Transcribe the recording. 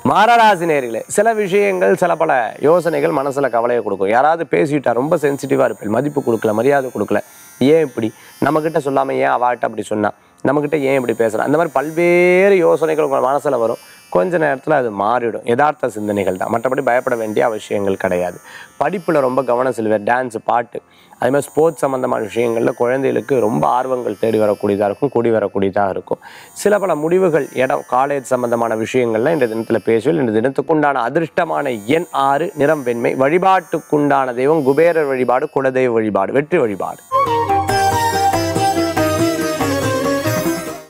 மாரராசி நேர்களே சில விஷயங்கள் சில பல யோசனைகள் மனசுல கவலையை கொடுக்கும் யாராவது பேசிட்டா ரொம்ப சென்சிட்டிவா இருப்பேன் மதிப்பு கொடுக்கல மரியாதை கொடுக்கல ஏன் இப்படி நம்மக்கிட்ட சொல்லாம ஏன் அவாட்ட அப்படி சொன்னா நம்மக்கிட்ட ஏன் இப்படி பேசுறா அந்த மாதிரி பல்வேறு யோசனைகள் உங்கள் மனசுல வரும் கொஞ்ச நேரத்தில் அது மாறிடும் யதார்த்த சிந்தனைகள் தான் மற்றபடி பயப்பட வேண்டிய அவசியங்கள் கிடையாது படிப்பில் ரொம்ப கவனம் செலுவேன் டான்ஸ் பாட்டு அதே மாதிரி ஸ்போர்ட்ஸ் சம்மந்தமான விஷயங்களில் குழந்தைகளுக்கு ரொம்ப ஆர்வங்கள் தேடி வரக்கூடியதாக இருக்கும் கூடி வரக்கூடியதாக இருக்கும் சில பல முடிவுகள் இடம் காலேஜ் சம்பந்தமான விஷயங்கள்லாம் இந்த தினத்தில் பேசுவேன் இந்த தினத்துக்குண்டான அதிர்ஷ்டமான எண் ஆறு நிறம் வெண்மை வழிபாட்டுக்குண்டான தெய்வம் குபேரர் வழிபாடு குலதெய்வ வழிபாடு வெற்றி வழிபாடு